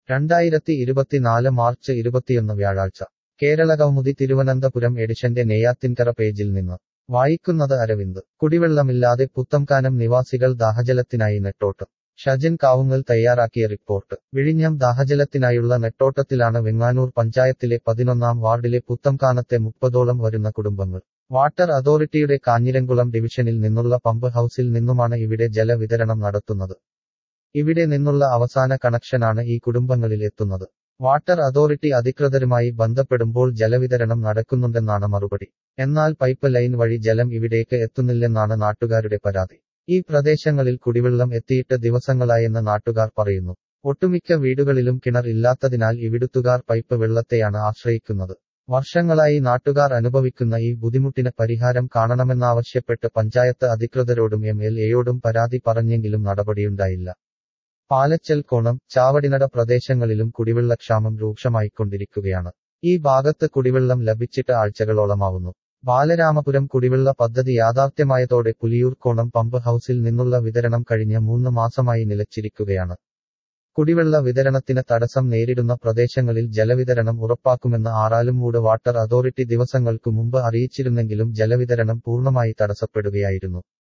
രണ്ടായിരത്തി ഇരുപത്തിനാല് മാർച്ച് ഇരുപത്തിയൊന്ന് വ്യാഴാഴ്ച കേരള കൗമുദി തിരുവനന്തപുരം എഡിഷന്റെ നെയ്യാത്തിൻകര പേജിൽ നിന്ന് വായിക്കുന്നത് അരവിന്ദ് കുടിവെള്ളമില്ലാതെ പുത്തംകാനം നിവാസികൾ ദാഹജലത്തിനായി നെട്ടോട്ടം ഷജിൻ കാവുങ്ങൽ തയ്യാറാക്കിയ റിപ്പോർട്ട് വിഴിഞ്ഞം ദാഹജലത്തിനായുള്ള നെട്ടോട്ടത്തിലാണ് വെങ്ങാനൂർ പഞ്ചായത്തിലെ പതിനൊന്നാം വാർഡിലെ പുത്തംകാനത്തെ മുപ്പതോളം വരുന്ന കുടുംബങ്ങൾ വാട്ടർ അതോറിറ്റിയുടെ കാഞ്ഞിരംകുളം ഡിവിഷനിൽ നിന്നുള്ള പമ്പ് ഹൌസിൽ നിന്നുമാണ് ഇവിടെ ജലവിതരണം നടത്തുന്നത് ഇവിടെ നിന്നുള്ള അവസാന കണക്ഷനാണ് ഈ കുടുംബങ്ങളിൽ എത്തുന്നത് വാട്ടർ അതോറിറ്റി അധികൃതരുമായി ബന്ധപ്പെടുമ്പോൾ ജലവിതരണം നടക്കുന്നുണ്ടെന്നാണ് മറുപടി എന്നാൽ പൈപ്പ് ലൈൻ വഴി ജലം ഇവിടേക്ക് എത്തുന്നില്ലെന്നാണ് നാട്ടുകാരുടെ പരാതി ഈ പ്രദേശങ്ങളിൽ കുടിവെള്ളം എത്തിയിട്ട് ദിവസങ്ങളായെന്ന് നാട്ടുകാർ പറയുന്നു ഒട്ടുമിക്ക വീടുകളിലും കിണർ ഇല്ലാത്തതിനാൽ ഇവിടുത്തുകാർ പൈപ്പ് വെള്ളത്തെയാണ് ആശ്രയിക്കുന്നത് വർഷങ്ങളായി നാട്ടുകാർ അനുഭവിക്കുന്ന ഈ ബുദ്ധിമുട്ടിന് പരിഹാരം കാണണമെന്നാവശ്യപ്പെട്ട് പഞ്ചായത്ത് അധികൃതരോടും എം എൽ എയോടും പരാതി പറഞ്ഞെങ്കിലും നടപടിയുണ്ടായില്ല പാലച്ചൽ കോണം ചാവടിനട പ്രദേശങ്ങളിലും കുടിവെള്ളക്ഷാമം രൂക്ഷമായിക്കൊണ്ടിരിക്കുകയാണ് ഈ ഭാഗത്ത് കുടിവെള്ളം ലഭിച്ചിട്ട് ആഴ്ചകളോളമാവുന്നു ബാലരാമപുരം കുടിവെള്ള പദ്ധതി യാഥാർത്ഥ്യമായതോടെ പുലിയൂർക്കോണം പമ്പ് ഹൌസിൽ നിന്നുള്ള വിതരണം കഴിഞ്ഞ മൂന്ന് മാസമായി നിലച്ചിരിക്കുകയാണ് കുടിവെള്ള വിതരണത്തിന് തടസ്സം നേരിടുന്ന പ്രദേശങ്ങളിൽ ജലവിതരണം ഉറപ്പാക്കുമെന്ന് ആറാലുംമൂട് വാട്ടർ അതോറിറ്റി ദിവസങ്ങൾക്കു മുമ്പ് അറിയിച്ചിരുന്നെങ്കിലും ജലവിതരണം പൂർണ്ണമായി തടസ്സപ്പെടുകയായിരുന്നു